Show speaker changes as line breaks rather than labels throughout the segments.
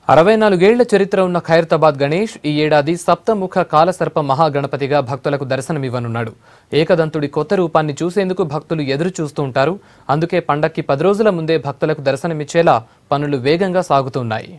అరవై నాలుగేళ్ల చరిత్ర ఉన్న ఖైరతాబాద్ గణేష్ ఈ ఏడాది సప్తముఖ కాలసర్ప మహాగణపతిగా భక్తులకు దర్శనమివ్వనున్నాడు ఏకదంతుడి కొత్త రూపాన్ని చూసేందుకు భక్తులు ఎదురు చూస్తూ ఉంటారు అందుకే పండక్కి పది రోజుల ముందే భక్తులకు దర్శనమిచ్చేలా పనులు వేగంగా సాగుతున్నాయి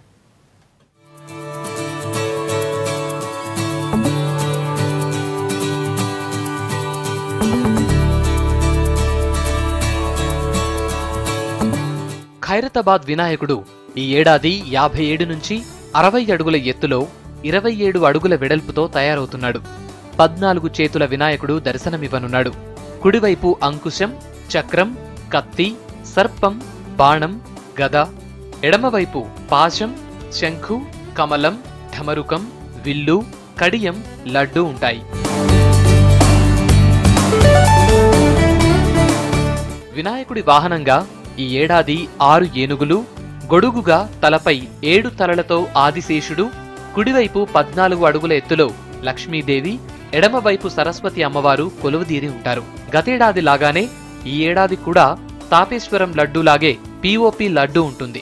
ఖైరతాబాద్ వినాయకుడు ఈ ఏడాది యాభై ఏడు నుంచి అరవై అడుగుల ఎత్తులో ఇరవై ఏడు అడుగుల వెడల్పుతో తయారవుతున్నాడు పద్నాలుగు చేతుల వినాయకుడు దర్శనమివ్వనున్నాడు కుడివైపు అంకుశం చక్రం కత్తి సర్పం బాణం గద ఎడమవైపు పాశం శంఖు కమలం ఢమరుకం విల్లు కడియం లడ్డు ఉంటాయి వినాయకుడి వాహనంగా ఈ ఏడాది ఆరు ఏనుగులు గొడుగుగా తలపై ఏడు తలలతో ఆదిశేషుడు కుడివైపు పద్నాలుగు అడుగుల ఎత్తులో లక్ష్మీదేవి ఎడమవైపు సరస్వతి అమ్మవారు కొలువుదీరి ఉంటారు గతేడాది లాగానే ఈ ఏడాది కూడా తాపేశ్వరం లడ్డూలాగే పిఓపి లడ్డు ఉంటుంది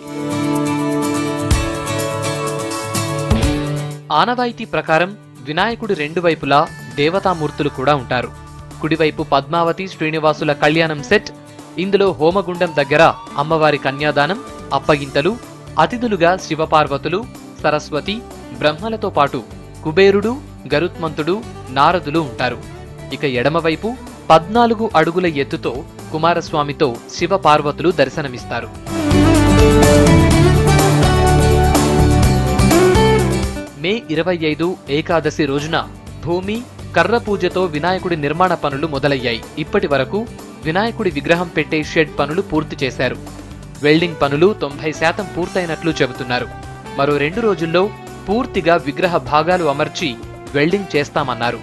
ఆనవాయితీ ప్రకారం వినాయకుడి రెండు వైపులా దేవతామూర్తులు కూడా ఉంటారు కుడివైపు పద్మావతి శ్రీనివాసుల కళ్యాణం సెట్ ఇందులో హోమగుండం దగ్గర అమ్మవారి కన్యాదానం అప్పగింతలు అతిథులుగా శివపార్వతులు సరస్వతి బ్రహ్మలతో పాటు కుబేరుడు గరుత్మంతుడు నారదులు ఉంటారు ఇక ఎడమవైపు పద్నాలుగు అడుగుల ఎత్తుతో కుమారస్వామితో శివపార్వతులు దర్శనమిస్తారు మే ఇరవై ఐదు ఏకాదశి రోజున భూమి కర్ర పూజతో వినాయకుడి నిర్మాణ పనులు మొదలయ్యాయి ఇప్పటి వరకు వినాయకుడి విగ్రహం పెట్టే షెడ్ పనులు పూర్తి చేశారు వెల్డింగ్ పనులు తొంభై శాతం పూర్తయినట్లు చెబుతున్నారు మరో రెండు రోజుల్లో పూర్తిగా విగ్రహ భాగాలు అమర్చి వెల్డింగ్ చేస్తామన్నారు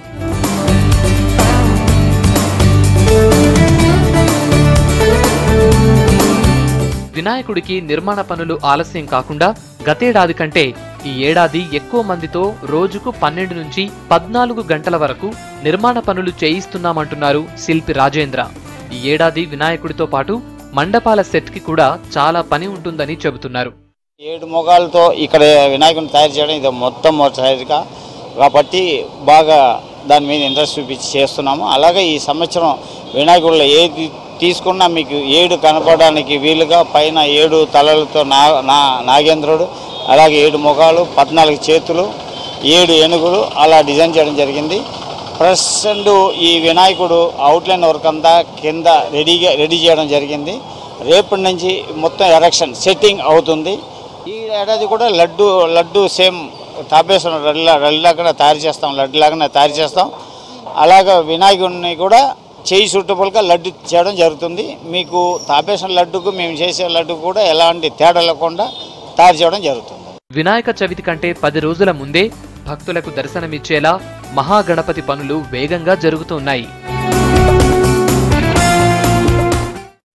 వినాయకుడికి నిర్మాణ పనులు ఆలస్యం కాకుండా గతేడాది కంటే ఈ ఏడాది ఎక్కువ మందితో రోజుకు పన్నెండు నుంచి పద్నాలుగు గంటల వరకు నిర్మాణ పనులు చేయిస్తున్నామంటున్నారు శిల్పి రాజేంద్ర ఈ ఏడాది వినాయకుడితో పాటు మండపాల సెట్ కి కూడా చాలా పని ఉంటుందని చెబుతున్నారు
ఏడు మొగాలతో ఇక్కడ వినాయకుడిని తయారు చేయడం ఇది మొత్తం మొదటిసారిగా కాబట్టి బాగా దాని మీద ఇంట్రెస్ట్ చూపించి చేస్తున్నాము అలాగే ఈ సంవత్సరం వినాయకుడిలో ఏది తీసుకున్నా మీకు ఏడు కనపడడానికి వీలుగా పైన ఏడు తలలతో నా నా నాగేంద్రుడు అలాగే ఏడు మొగాలు పద్నాలుగు చేతులు ఏడు ఏనుగులు అలా డిజైన్ చేయడం జరిగింది ప్రజెంట్ ఈ వినాయకుడు అవుట్లైన్ వర్క్ అంతా కింద రెడీగా రెడీ చేయడం జరిగింది రేపటి నుంచి మొత్తం ఎరక్షన్ సెట్టింగ్ అవుతుంది ఈ ఏడాది కూడా లడ్డు లడ్డు సేమ్ తాపేశ్వరం లడ్డులా లడ్డులాగానే తయారు చేస్తాం లడ్డులాగానే తయారు చేస్తాం అలాగే వినాయకుడిని కూడా చేయి సుట్టబుల్గా లడ్డు చేయడం జరుగుతుంది మీకు తాపేశ్వరం లడ్డుకు మేము చేసే లడ్డు కూడా ఎలాంటి తేడా లేకుండా తయారు చేయడం జరుగుతుంది
వినాయక చవితి కంటే పది రోజుల ముందే భక్తులకు దర్శనమిచ్చేలా మహాగణపతి పనులు వేగంగా జరుగుతున్నాయి